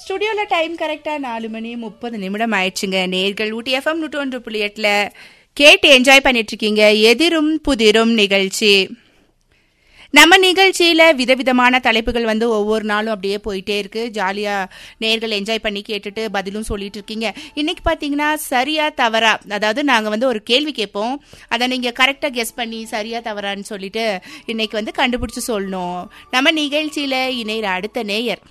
ஸ்டுடியோல time கரெக்டா நாலு மணி முப்பது நிமிடம் ஆயிடுச்சுங்க நேர்கள் ஊட்டி எஃப்எம் நூற்றி ஒன்று புள்ளி எட்டுல கேட்டு என்ஜாய் பண்ணிட்டு இருக்கீங்க எதிரும் புதிரும் நிகழ்ச்சி நம்ம நிகழ்ச்சியில விதவிதமான தலைப்புகள் வந்து ஒவ்வொரு நாளும் அப்படியே போயிட்டே இருக்கு ஜாலியா நேர்கள் என்ஜாய் பண்ணி கேட்டுட்டு பதிலும் சொல்லிட்டு இருக்கீங்க இன்னைக்கு பாத்தீங்கன்னா சரியா தவறா அதாவது நாங்க வந்து ஒரு கேள்வி கேட்போம் அதை நீங்க கரெக்டா கெஸ் பண்ணி சரியா தவறான்னு சொல்லிட்டு இன்னைக்கு வந்து கண்டுபிடிச்சு சொல்லணும் நம்ம நிகழ்ச்சியில இணையர் அடுத்த நேயர்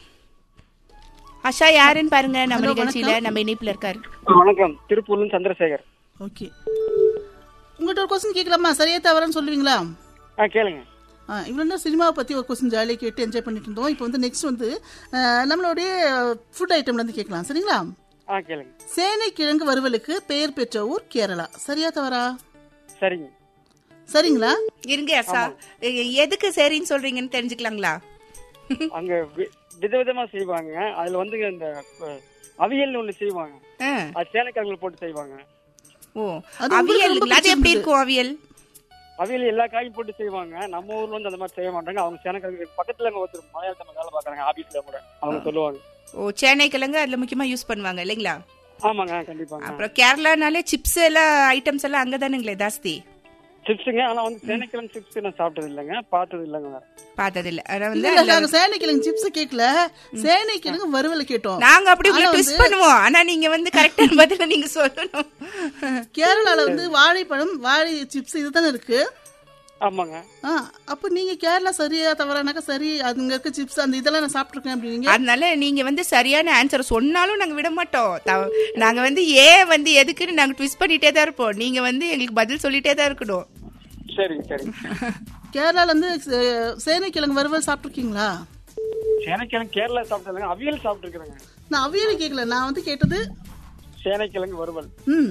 ஆஷா யாருன்னு பாருங்க நம்ம Hello, நிகழ்ச்சியில வணக்கம். நம்ம இணைப்புல இருக்காரு வணக்கம் திருப்பூர்ல சந்திரசேகர் ஓகே உங்கள்கிட்ட ஒரு கொஸ்டின் கேட்கலாமா சரியா தவறான்னு சொல்லுவீங்களா ஆ கேளுங்க ஆ இவ்வளோ நேரம் சினிமாவை பற்றி ஒரு கொஸ்டின் ஜாலியாக கேட்டு என்ஜாய் பண்ணிட்டு இருந்தோம் இப்போ வந்து நெக்ஸ்ட் வந்து அஹ், நம்மளுடைய ஃபுட் ஐட்டம்ல இருந்து கேட்கலாம் சரிங்களா ஆ கேளுங்க சேனை கிழங்கு வறுவலுக்கு பெயர் பெற்ற ஊர் கேரளா சரியா தவறா சரிங்க சரிங்களா இருங்க ஆஷா எ- எதுக்கு சரின்னு சொல்றீங்கன்னு தெரிஞ்சுக்கலாங்களா அங்க வி- விதவிதமா செய்வாங்க அதுல வந்து இந்த அஹ், அவியல்னு ஒண்ணு செய்வாங்க ஆ. அது சேனக்கிழங்குல போட்டு செய்வாங்க ஓ அது உங்களுக்கு அவியல் ரொம்ப அது எப்படி பிடிச்சிருந்தது. இருக்கும் அவியல் அவியல் எல்லா காயும் போட்டு செய்வாங்க நம்ம ஊர்ல வந்து அந்த மாதிரி செய்ய மாட்டாங்க அவங்க சேனக்கிழங்கு பக்கத்துல அங்க ஒருத்தர் மலையாளத்துல வேலை பாக்குறாங்க ஆபீஸ்ல கூட அவங்க சொல்லுவாங்க ஓ சேனை கிழங்கு அதுல முக்கியமா யூஸ் பண்ணுவாங்க இல்லைங்களா ஆமாங்க கண்டிப்பாங்க அப்புறம் கேரளானாலே சிப்ஸ் எல்லாம் ஐட்டம்ஸ் எல்லாம் அங்கதானுங்களே ஜாஸ்தி சிப்ஸுங்க ஆனா வந்து சேனக்கிழங்கு சிப்ஸ் நான் சாப்பிட்டது இல்லைங்க பார்த்தது இல்லைங்க வேற. பார்த்தது இல்ல ஆனா இல்ல வந்து இல்ல அதுல- நாங்க சேனை கிழங்கு சிப்ஸ் கேட்கல சேனை கிழங்கு வறுவல் கேட்டோம் நாங்க அப்படி உங்களை ஆனா ட்விஸ்ட் வந்து- பண்ணுவோம் ஆனா நீங்க வந்து கரெக்டான பதில நீங்க சொல்லணும் கேரளால வந்து வாழைப்பழம் வாழை சிப்ஸ் இதுதானே இருக்கு ஆமாங்க ஆ அப்போ நீங்க கேரளா சரியா தவறானாக்கா சரி அதுங்க இருக்க சிப்ஸ் அந்த இதெல்லாம் நான் சாப்பிட்டுருக்கேன் அப்படிங்க அதனால நீங்க வந்து சரியான ஆன்சர் சொன்னாலும் நாங்க விட மாட்டோம் தவ- நாங்க வந்து ஏன் வந்து எதுக்குன்னு நாங்க ட்விஸ்ட் பண்ணிட்டே தான் இருப்போம் நீங்க வந்து எங்களுக்கு பதில் சொல்லிட்டே தான் இருக்கணும் சரிங்க சரிங்க கேரளால வந்து சே- சேனை கிழங்கு வறுவல் சாப்பிட்டுருக்கீங்களா சேனக்கிழங்கு கேரளா சாப்பிட்டது இல்லைங்க அவியல் சாப்பிட்டு இருக்கிறேங்க நான் அவியல் கேட்கல நான் வந்து கேட்டது சேனைக்கிழங்கு வறுவல் ம்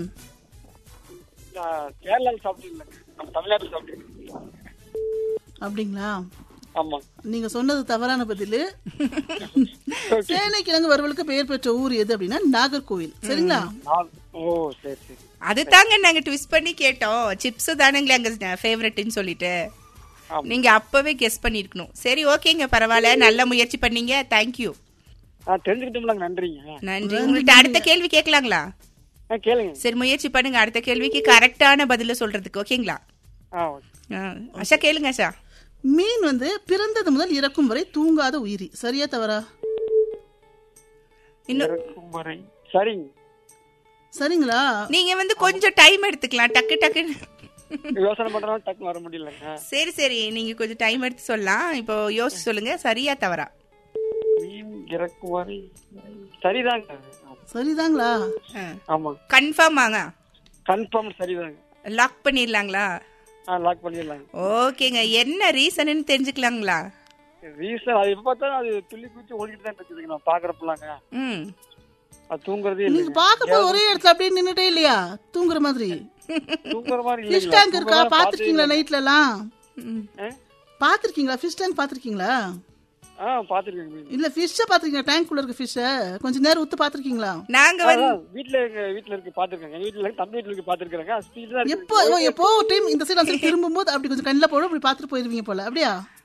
நான் கேரளாவில் சாப்பிட்டது இல்லைங்க நம்ம தமிழ்நாட்டில் சாப்பிட்டுருக்கேன் அப்படிங்களா ஆமா நீங்க சொன்னது தவறான பதில் சேனை கிழங்கு வறுவலுக்கு பெயர் பெற்ற ஊர் எது அப்படின்னா நாகர்கோவில் சரிங்களா நான் ஓ சரி சரி அது தாங்க நாங்க ட்விஸ்ட் பண்ணி கேட்டோம் சிப்ஸ் தானுங்களே அங்க ஃபேவரட்னு சொல்லிட்டு ஆமா. நீங்க அப்பவே கெஸ் பண்ணிருக்கணும் சரி ஓகேங்க பரவாயில்ல நல்ல முயற்சி பண்ணீங்க தேங்க்யூ ஆ தெரிஞ்சுக்கிட்டோம்லாங்க நன்றிங்க நன்றி உங்கள்ட்ட அடுத்த கேள்வி கேட்கலாங்களா ஆ கேளுங்க சரி முயற்சி பண்ணுங்க அடுத்த கேள்விக்கு கரெக்டான பதில சொல்றதுக்கு ஓகேங்களா ஆ ஓகே ஆ, ஆஷா கேளுங்க ஆஷா மீன் வந்து பிறந்தது முதல் இறக்கும் வரை தூங்காத உயிரி சரியா தவறா இன்னும் இறக்கும் வரை சரிங்க சரிங்களா நீங்க வந்து கொஞ்சம் டைம் எடுத்துக்கலாம் டக்கு டக்குன்னு யோசனை பண்றதால டக்குன்னு வர முடியலங்க சரி சரி நீங்க கொஞ்சம் டைம் எடுத்து சொல்லலாம் இப்போ யோசிச்சு சொல்லுங்க சரியா தவறா மீன் இறக்கும் வரை சரிதாங்க சரிதாங்களா ஆமா கன்ஃபார்ம் ஆங்க கன்ஃபார்ம் சரிதாங்க லாக் பண்ணிடலாங்களா ஆ லாக் பண்ணிடலாங்க ஓகேங்க என்ன ரீசன்னு தெரிஞ்சுக்கலாங்களா ரீசன் அது எப்ப பார்த்தாலும் அது துள்ளி குச்சி ஓடிக்கிட்டு தான் இருக்குதுங்க நான் பாக்குறப்பலாங்க ம் அது தூங்குறதே நீங்க இல்லைங்க பார்க்க போது ஒரே இடத்துல அப்படியே நின்னுட்டே இல்லையா தூங்குற மாதிரி தூங்குற மாதிரி ஃபிஷ் இல்லைங்களா டேங்க் இருக்கா பாத்திருக்கீங்களா நைட்ல எல்லாம் ம். பாத்திருக்கீங்களா ஃபிஷ் டேங்க் பாத்திருக்கீங்களா ஆ பாத்துருக்கேங்க மீன் இல்ல ஃபிஷ்ஷ பாத்திருக்கீங்களா டேங்க் குள்ள இருக்க ஃபிஷ்ஷ கொஞ்ச நேரம் உத்து பாத்திருக்கீங்களா நாங்க வந்து அதான் வீட்ல எங்க வீட்ல இருக்கு பாத்துருக்கேன் எங்க வீட்ல இருக்கு தம்பி வீட்ல இருக்கு பாத்துருக்கேன் ஸ்பீட் தான் இருக்கு எப்போ ஓ, எப்போ ஒரு டைம் இந்த சைடு அந்த side திரும்பும் போது அப்படி கொஞ்சம் கண்ணில் போடும் அப்படி பாத்துட்டு போயிருவீங்க போல அப்படியா